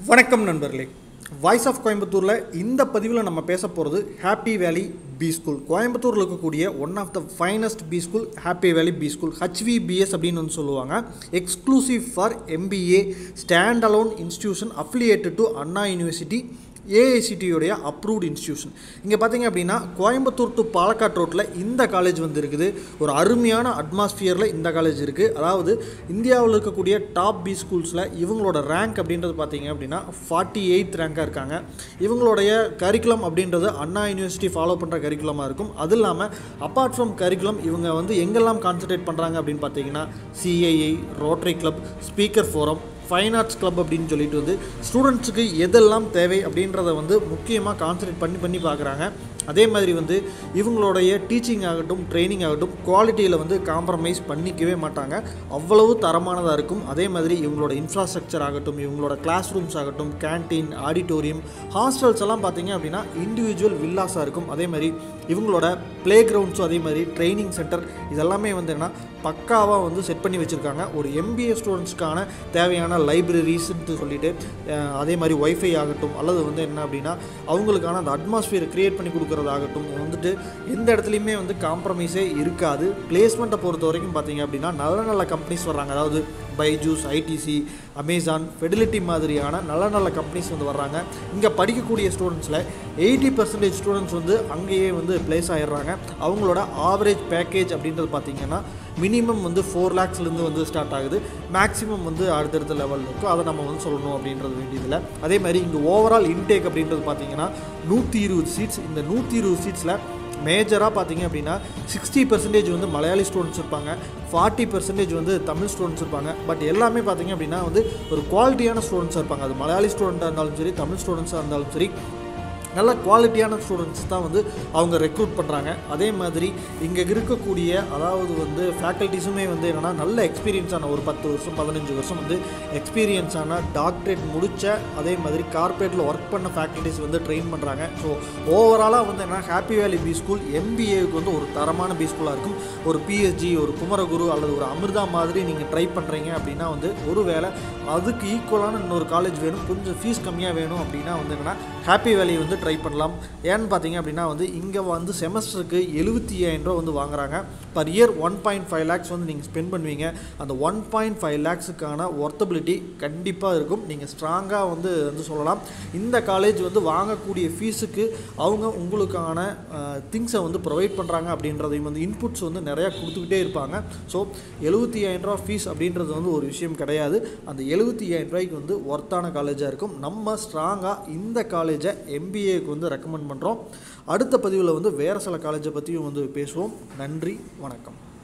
வணக்கம் நண்பர்களே voice of கோயம்புத்தூரில் இந்த பதிவில் நம்ம பேச போகிறது ஹாப்பி வேலி பி ஸ்கூல் கோயம்புத்தூரில் இருக்கக்கூடிய one of the finest B school Happy Valley B school HVBS அப்படின்னு வந்து சொல்லுவாங்க exclusive for MBA standalone institution affiliated to Anna university ஏஐசிடியோடைய அப்ரூவ்ட் இன்ஸ்டியூஷன் இங்கே பார்த்தீங்க அப்படின்னா கோயம்புத்தூர் டு பாலக்காட் ரோட்டில் இந்த காலேஜ் வந்து இருக்குது ஒரு அருமையான அட்மாஸ்பியரில் இந்த காலேஜ் இருக்குது அதாவது இந்தியாவில் இருக்கக்கூடிய டாப் பி ஸ்கூல்ஸில் இவங்களோட ரேங்க் அப்படின்றது பார்த்தீங்க அப்படின்னா ஃபார்ட்டி எயித் ரேங்காக இருக்காங்க இவங்களுடைய கரிக்குலம் அப்படின்றது அண்ணா யூனிவர்சிட்டி ஃபாலோ பண்ணுற கரிக்குலமாக இருக்கும் அது இல்லாமல் அப்பார்ட் ஃப்ரம் கரிக்குலம் இவங்க வந்து எங்கெல்லாம் கான்சன்ட்ரேட் பண்ணுறாங்க அப்படின்னு பார்த்தீங்கன்னா CII Rotary club speaker forum fine arts club அப்படின்னு சொல்லிட்டு வந்து ஸ்டூடெண்ட்ஸுக்கு எதெல்லாம் தேவை அப்படின்றத வந்து முக்கியமாக கான்சன்ட்ரேட் பண்ணி பண்ணி பார்க்குறாங்க அதே மாதிரி வந்து இவங்களுடைய டீச்சிங் ஆகட்டும் ட்ரைனிங் ஆகட்டும் குவாலிட்டியில் வந்து காம்ப்ரமைஸ் பண்ணிக்கவே மாட்டாங்க அவ்வளவு தரமானதாக இருக்கும் அதே மாதிரி இவங்களோட இன்ஃப்ராஸ்ட்ரக்சர் ஆகட்டும் இவங்களோட கிளாஸ் ரூம்ஸ் ஆகட்டும் கேன்டீன் ஆடிட்டோரியம் ஹாஸ்டல்ஸ் எல்லாம் பார்த்தீங்க அப்படின்னா இண்டிவிஜுவல் வில்லாஸாக இருக்கும் அதே மாதிரி இவங்களோட ப்ளே கிரவுண்ட்ஸும் அதே மாதிரி ட்ரைனிங் சென்டர் இதெல்லாமே வந்து என்ன பக்காவாக வந்து செட் பண்ணி வச்சுருக்காங்க ஒரு எம்பிஏ ஸ்டூடெண்ட்ஸ்க்கான தேவையான லைப்ரரிஸ்ன்னு சொல்லிட்டு அஹ், அதே மாதிரி ஒய்ஃபை ஆகட்டும் அல்லது வந்து என்ன அப்படின்னா அவங்களுக்கான அந்த அட்மாஸ்பியரை க்ரியேட் பண்ணி கொடுக்குறதாகட்டும் வந்துட்டு எந்த இடத்துலையுமே வந்து காம்ப்ரமைஸே இருக்காது பிளேஸ்மெண்ட்டை பொறுத்த வரைக்கும் பார்த்தீங்க அப்படின்னா நல்ல நல்ல கம்பெனிஸ் வர்றாங்க அதாவது பைஜூஸ் ஐடிசி அமேசான் ஃபெடிலிட்டி மாதிரியான நல்ல நல்ல கம்பெனிஸ் வந்து வர்றாங்க இங்கே படிக்கக்கூடிய ஸ்டூடெண்ட்ஸில் எயிட்டி பர்சன்டேஜ் ஸ்டூடெண்ட்ஸ் வந்து அங்கேயே வந்து ப்ளேஸ் ஆகிடுறாங்க அவங்களோட ஆவரேஜ் பேக்கேஜ் அப்படின்றது பார்த்தீங்கன்னா மினிமம் வந்து ஃபோர் லேக்ஸ்லேருந்து வந்து ஸ்டார்ட் ஆகுது மேக்ஸிமம் வந்து அடுத்தடுத்த லெவலில் இருக்கும் அதை நம்ம வந்து சொல்லணும் அப்படின்றது வேண்டியதில்லை அதே மாதிரி இங்கே ஓவரால் இன்டேக் அப்படின்றது பார்த்தீங்கன்னா நூற்றி இருபது சீட்ஸ் இந்த நூற்றி இருபது சீட்ஸில் மேஜராக பார்த்தீங்க அப்படின்னா சிக்ஸ்டி பர்சன்டேஜ் வந்து மலையாளி ஸ்டூடெண்ட்ஸ் இருப்பாங்க ஃபார்ட்டி பர்சன்டேஜ் வந்து தமிழ் ஸ்டூடெண்ட்ஸ் இருப்பாங்க பட் எல்லாமே பார்த்தீங்க அப்படின்னா வந்து ஒரு குவாலிட்டியான ஸ்டூடெண்ட்ஸாக இருப்பாங்க அது மலையாளி ஸ்டூடெண்ட்டாக இருந்தாலும் சரி தமிழ் ஸ்டூடெண்ட்ஸாக இருந்தாலும் சரி நல்ல குவாலிட்டியான ஸ்டூடெண்ட்ஸ் தான் வந்து அவங்க ரெக்ரூட் பண்ணுறாங்க அதே மாதிரி இங்கே இருக்கக்கூடிய அதாவது வந்து ஃபேக்கல்ட்டிஸுமே வந்து என்னென்னா நல்ல எக்ஸ்பீரியன்ஸான ஒரு பத்து வருஷம் பதினஞ்சு வருஷம் வந்து எக்ஸ்பீரியன்ஸான டாக்டரேட் முடித்த அதே மாதிரி கார்ப்பரேட்டில் ஒர்க் பண்ண ஃபேக்கல்ட்டிஸ் வந்து ட்ரெயின் பண்ணுறாங்க ஸோ ஓவராலாக வந்து என்ன ஹாப்பி வேலி பி ஸ்கூல் எம்பிஏவுக்கு வந்து ஒரு தரமான பி ஸ்கூலாக இருக்கும் ஒரு பிஎஸ்ஜி ஒரு குமரகுரு அல்லது ஒரு அமிர்தா மாதிரி நீங்கள் ட்ரை பண்ணுறீங்க அப்படின்னா வந்து ஒருவேளை அதுக்கு ஈக்குவலான இன்னொரு காலேஜ் வேணும் கொஞ்சம் ஃபீஸ் கம்மியாக வேணும் அப்படின்னா வந்து என்னென்னா ஹாப்பி வேலி வந்து ட்ரை பண்ணலாம் ஏன்னு பார்த்தீங்க அப்படின்னா வந்து இங்கே வந்து செமஸ்டருக்கு எழுபத்தி ஐயாயிரம் ரூபா வந்து வாங்குறாங்க per year one point five lakhs வந்து நீங்கள் ஸ்பெண்ட் பண்ணுவீங்க அந்த ஒன் பாயிண்ட் ஃபைவ் லேக்ஸுக்கான ஒர்த்தபிலிட்டி கண்டிப்பாக இருக்கும் நீங்கள் ஸ்ட்ராங்காக வந்து வந்து சொல்லலாம் இந்த காலேஜ் வந்து வாங்கக்கூடிய ஃபீஸுக்கு அவங்க உங்களுக்கான திங்ஸை வந்து ப்ரொவைட் பண்ணுறாங்க அப்படின்றதையும் வந்து இன்புட்ஸ் வந்து நிறையா கொடுத்துக்கிட்டே இருப்பாங்க ஸோ எழுபத்தி ஐயாயிரம் ரூபா ஃபீஸ் அப்படின்றது வந்து ஒரு விஷயம் கிடையாது அந்த எழுபத்தி ஐயாயிரம் ரூபாய்க்கு வந்து ஒர்த்தான காலேஜாக இருக்கும் நம்ம ஸ்ட்ராங்காக இந்த காலேஜை எம்பிஏக்கு வந்து ரெக்கமெண்ட் பண்ணுறோம் அடுத்த பதிவில் வந்து வேறு சில காலேஜை பற்றியும் வந்து பேசுவோம் நன்றி வணக்கம்